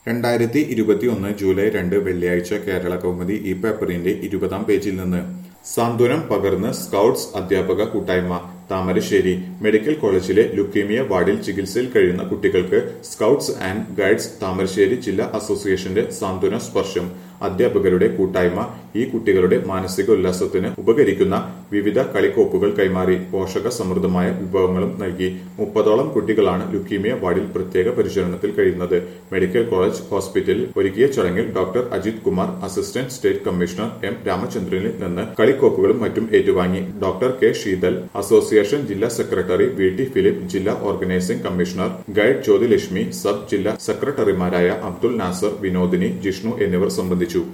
രണ്ടായിരത്തി ഇരുപത്തിയൊന്ന് ജൂലൈ രണ്ട് വെള്ളിയാഴ്ച കേരള കൗമുദി ഈ പേപ്പറിന്റെ ഇരുപതാം പേജിൽ നിന്ന് സാന്ത്വനം പകർന്ന് സ്കൗട്ട്സ് അധ്യാപക കൂട്ടായ്മ താമരശ്ശേരി മെഡിക്കൽ കോളേജിലെ ലുക്കീമിയ വാർഡിൽ ചികിത്സയിൽ കഴിയുന്ന കുട്ടികൾക്ക് സ്കൗട്ട്സ് ആൻഡ് ഗൈഡ്സ് താമരശ്ശേരി ജില്ലാ അസോസിയേഷന്റെ സാന്ത്വന സ്പർശം അധ്യാപകരുടെ കൂട്ടായ്മ ഈ കുട്ടികളുടെ മാനസിക ഉല്ലാസത്തിന് ഉപകരിക്കുന്ന വിവിധ കളിക്കോപ്പുകൾ കൈമാറി പോഷക സമൃദ്ധമായ വിഭവങ്ങളും നൽകി മുപ്പതോളം കുട്ടികളാണ് ലുക്കീമിയ വാർഡിൽ പ്രത്യേക പരിചരണത്തിൽ കഴിയുന്നത് മെഡിക്കൽ കോളേജ് ഹോസ്പിറ്റലിൽ ഒരുക്കിയ ചടങ്ങിൽ doctor Ajith Kumar assistant state commissioner M രാമചന്ദ്രനിൽ നിന്ന് കളിക്കോപ്പുകളും മറ്റും ഏറ്റുവാങ്ങി ഡോക്ടർ കെ ശീതൽ അസോസിയേഷൻ ജില്ലാ സെക്രട്ടറി വി ടി ഫിലിപ്പ് ജില്ലാ organising commissioner guide Jyothilakshmi sub ജില്ലാ സെക്രട്ടറിമാരായ അബ്ദുൽ നാസർ വിനോദിനി ജിഷ്ണു എന്നിവർ സംബന്ധിച്ചു